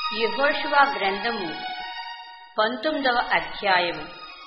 యెహోషువ గ్రంథము పంతొమ్మిదవ అధ్యాయము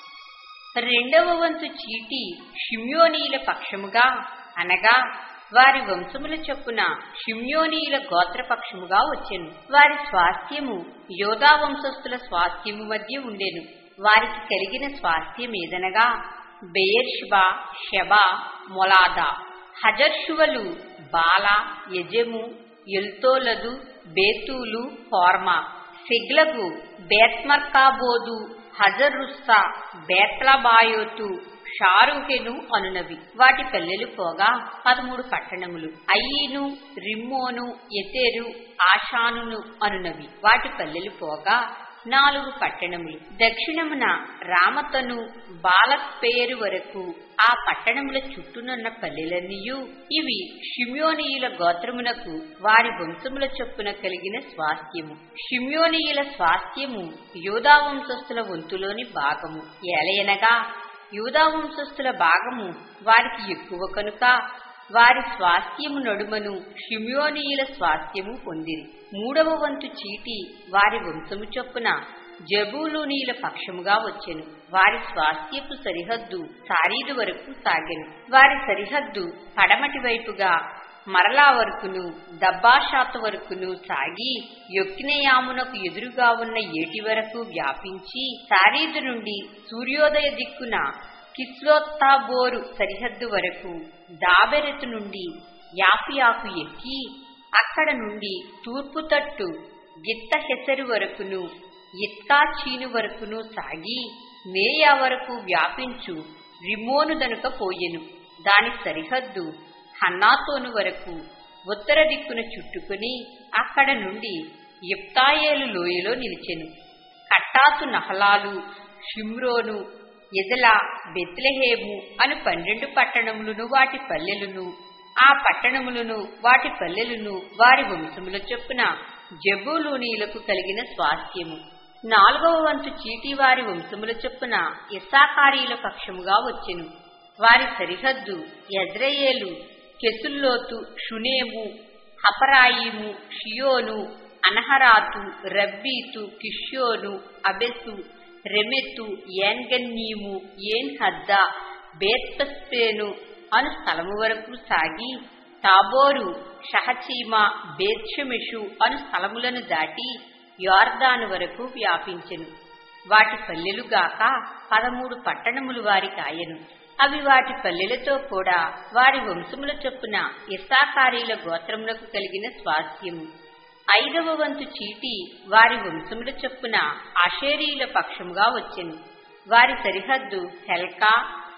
రెండవ వంతు చీటి షిమ్యోనీయుల పక్షముగా అనగా వారి వంశముల చొప్పున షిమ్యోనీయుల గోత్రపక్షముగా వచ్చెను వారి స్వాస్థ్యము యోధా వంశస్థుల స్వాస్థ్యము మధ్య ఉండెను వారికి కలిగిన స్వాస్థ్యమేదనగా బెయర్షిబా షెబా మొలాదా హజర్షువలు బాల యజము ఎల్తోలదు బేతూలు హోర్మా సిగ్లకు బేత్మర్కాబోదు హజరుస్సా బేత్లబాయోతు షారుహెను అనునవి వాటి పల్లెలు పోగా పదమూడు పట్టణములు అయ్యిను రిమ్మోను ఎతెరు ఆషానును అనునవి వాటి పల్లెలు పోగా నాలుగు పట్టణములు దక్షిణమున రామతను బాలక్పేరు వరకు ఆ పట్టణముల చుట్టూనున్న పల్లెలన్నీయు ఇవి షిమ్యోనీయుల గోత్రమునకు వారి వంశముల చొప్పున కలిగిన స్వాస్థ్యము షిమ్యోనీయుల స్వాస్థ్యము యూదా వంశస్థుల వంతులోని భాగము ఏలయనగా యూదా వంశస్థుల భాగము వారికి ఎక్కువ కనుక వారి స్వాస్థ్యము నడుమను షిమ్యోనీయుల స్వాస్థ్యము పొందిరి మూడవ వంతు చీటి వారి వంశము చొప్పున జబూలూనీయుల పక్షముగా వచ్చెను వారి స్వాస్థ్యపు సరిహద్దు సారీదు వరకు సాగెను వారి సరిహద్దు పడమటి వైపుగా మరలా వరకును దబ్బాషాతు వరకును సాగి యొక్కినయామునకు ఎదురుగా ఉన్న ఏటి వరకు వ్యాపించి సారీదు నుండి సూర్యోదయ దిక్కున కిస్లోత్తాబోరు సరిహద్దు వరకు దాబెరెతు నుండి యాపియాకు ఎక్కి అక్కడ నుండి తూర్పు తట్టు గిత్త హెసరు వరకును ఇత్కా చీను వరకును సాగి మేయా వరకు వ్యాపించు రిమోను దనుక పోయెను దాని సరిహద్దు హన్నాతోను వరకు ఉత్తర దిక్కున చుట్టుకుని అక్కడ నుండి ఇప్తాయేలు లోయలో నిలిచెను కట్టాతు నహలాలు షిమ్రోను ఎదల బెత్లెహేము అను పన్నెండు పట్టణములను వాటి పల్లెలను ఆ పట్టణములను వాటి పల్లెలను వారి వంశముల చొప్పున జబూలూనీలకు కలిగిన స్వాస్థ్యము నాలుగవ వంతు చీటీ వారి వంశముల చొప్పున ఇస్సాకారీల పక్షముగా వచ్చెను వారి సరిహద్దు ఎజ్రయేలు కెసుల్లోతు షునేము హపరాయిము షియోను అనహరాతు రబ్బీతు కిష్యోను అబెసు రెమెతు ఏన్గన్నీము ఏన్ హద్ద బేత్పస్పేను అను స్థలము వరకు సాగి తాబోరు షహచీమ బేత్షమెషు అను స్థలములను దాటి యార్దాను వరకు వ్యాపించెను వాటి పల్లెలుగాక పదమూడు పట్టణములు వారి కాయను అవి వాటి పల్లెలతో కూడా వారి వంశముల చొప్పున ఇస్సాకారీల గోత్రములకు కలిగిన స్వాస్థ్యము ఐదవ వంతు చీటి వారి వంశముల చొప్పున ఆషేరీల పక్షముగా వచ్చెను వారి సరిహద్దు హెల్కా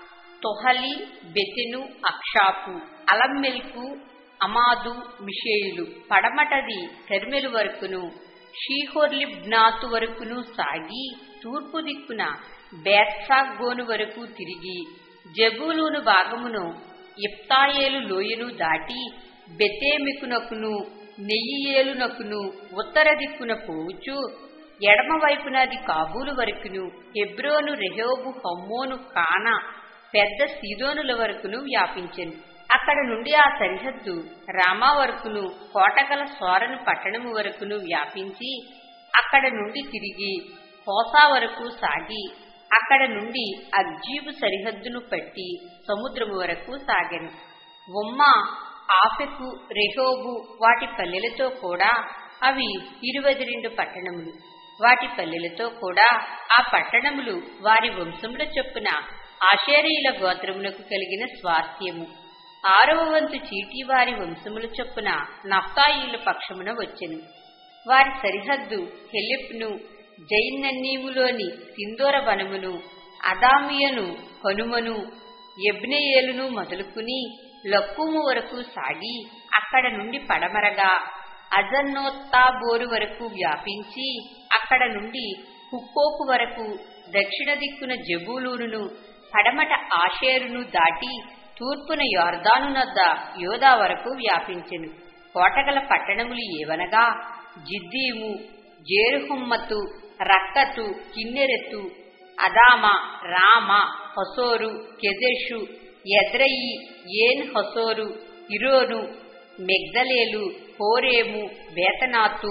తొహలి బెతెను అక్షాపు అలమ్మెల్కు అమాదు మిషేయులు పడమటది తెర్మెలు వరకును షీహోర్లిబ్నాతు వరకును సాగి తూర్పు దిక్కున బేత్సాగోను వరకు తిరిగి జబూలూను భాగమును ఇప్తాయేలు లోయను దాటి బెతేమికునకును నెయ్యియేలునకును ఉత్తర దిక్కున పోవచ్చు ఎడమ వైపునది కాబూలు వరకును హెబ్రోను రెహోబు హమ్మోను కానా పెద్ద సీదోనుల వరకును వ్యాపించెను అక్కడ నుండి ఆ సరిహద్దు రామా వరకును కోటగల సోరను పట్టణము వరకును వ్యాపించి అక్కడ నుండి తిరిగి హోసా వరకు సాగి అక్కడ నుండి అగ్జీబు సరిహద్దును పట్టి సముద్రము వరకు సాగెను ఉమ్మ ఆఫెకు రెహోబు వాటి పల్లెలతో కూడా అవి ఇరవై రెండు పట్టణములు వాటి పల్లెలతో కూడా ఆ పట్టణములు వారి వంశముల చొప్పున ఆషేరీల గోత్రమునకు కలిగిన స్వాస్థ్యము ఆరవ వంతు చీటీ వారి వంశముల చొప్పున నఫ్తాయిల పక్షమున వచ్చెను వారి సరిహద్దు హెలిప్ను జైన్నన్నీములోని సింధూర వనమును అదామియను హనుమను ఎబ్నెయేలును మొదలుకుని లక్కుము వరకు సాగి అక్కడ నుండి పడమరగా అజన్నోత్తాబోరు వరకు వ్యాపించి అక్కడ నుండి హుక్కోకు వరకు దక్షిణ దిక్కున జబూలూరును పడమట ఆషేరును దాటి తూర్పున యోర్దాను నద్ద యోధా వరకు వ్యాపించెను కోటగల పట్టణములు ఏవనగా జిద్దీము జేరుహుమ్మతు రక్కతు కిన్నెరెతు అదామ రామ హసోరు కెదెషు ఎద్రయి ఏన్ హసోరు ఇరోను మెగ్దలేలు హోరేము బేతనాతు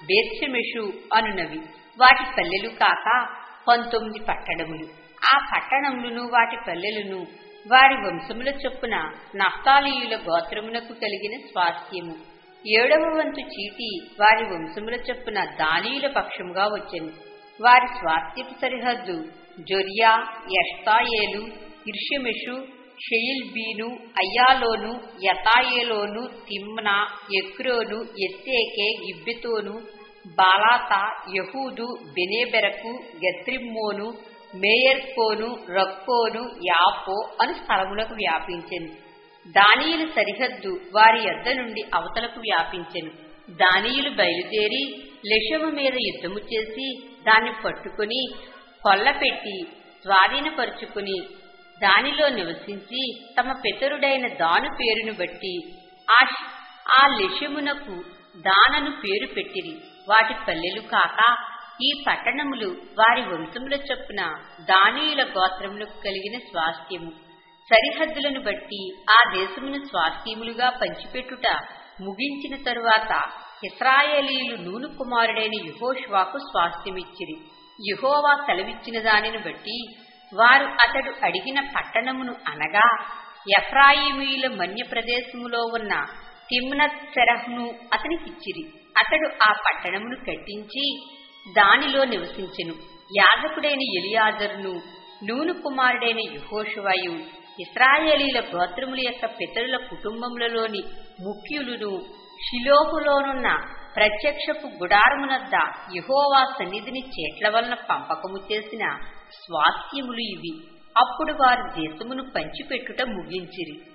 బేత్షమెషు అనునవి వాటి పల్లెలు కాక పంతొమ్మిది పట్టణములు ఆ పట్టణములను వాటి పల్లెలను వారి వంశముల చొప్పున నఫ్తాలీయుల గోత్రమునకు కలిగిన స్వాస్థ్యము ఏడవ వంతు చీటి వారి వంశముల చొప్పున దానీయుల పక్షముగా వచ్చెను వారి స్వాస్థ్యపు సరిహద్దు జొరియా ఎష్తాయేలు ఇర్షమెషు షెయిల్బీను అయ్యాలోను యతాయేలోను తిమ్నా ఎక్రోను ఎత్తేకే గిబ్బెతోను బాలాత యహూదు బెనేబెరకు గత్రిమ్మోను మేయర్కోను రక్కోను యాపో అను స్థలములకు వ్యాపించెను దానియుల సరిహద్దు వారి యొద్ద నుండి అవతలకు వ్యాపించెను దానియులు బయలుదేరి లెషము మీద యుద్ధము చేసి దాన్ని పట్టుకుని కొల్లపెట్టి స్వాధీనపరుచుకుని దానిలో నివసించి తమ పితరుడైన దాను పేరును బట్టి ఆ ఆ లెషమునకు దానను పేరు పెట్టిరి వాటి పల్లెలు కాక ఈ పట్టణములు వారి వంశముల చొప్పున దానీయుల గోత్రములకు కలిగిన స్వాస్థ్యము సరిహద్దులను బట్టి ఆ దేశమును స్వాస్థ్యములుగా పంచిపెట్టుట ముగించిన తరువాత ఇస్రాయేలీలు నూను కుమారుడైన యుహోష్వాకు స్వాస్థ్యమిచ్చిరి యుహోవా సెలవిచ్చిన దానిని బట్టి వారు అతడు అడిగిన పట్టణమును అనగా ఎఫ్రాయిమీయుల మన్య ప్రదేశములో ఉన్న తిమ్నత్ సెరహ్ను అతనికిచ్చిరి అతడు ఆ పట్టణమును కట్టించి దానిలో నివసించెను యాజకుడైన ఎలియాజరును నూను కుమారుడైన యుహోషువయు ఇస్రాయేలీల గోత్రముల యొక్క పితరుల కుటుంబములలోని ముఖ్యులను షిలోహులోనున్న ప్రత్యక్షపు గుడారమునద్ద యహోవా సన్నిధిని చేట్ల వలన పంపకము చేసిన స్వాస్థ్యములు ఇవి అప్పుడు వారు దేశమును పంచిపెట్టుట ముగించిరి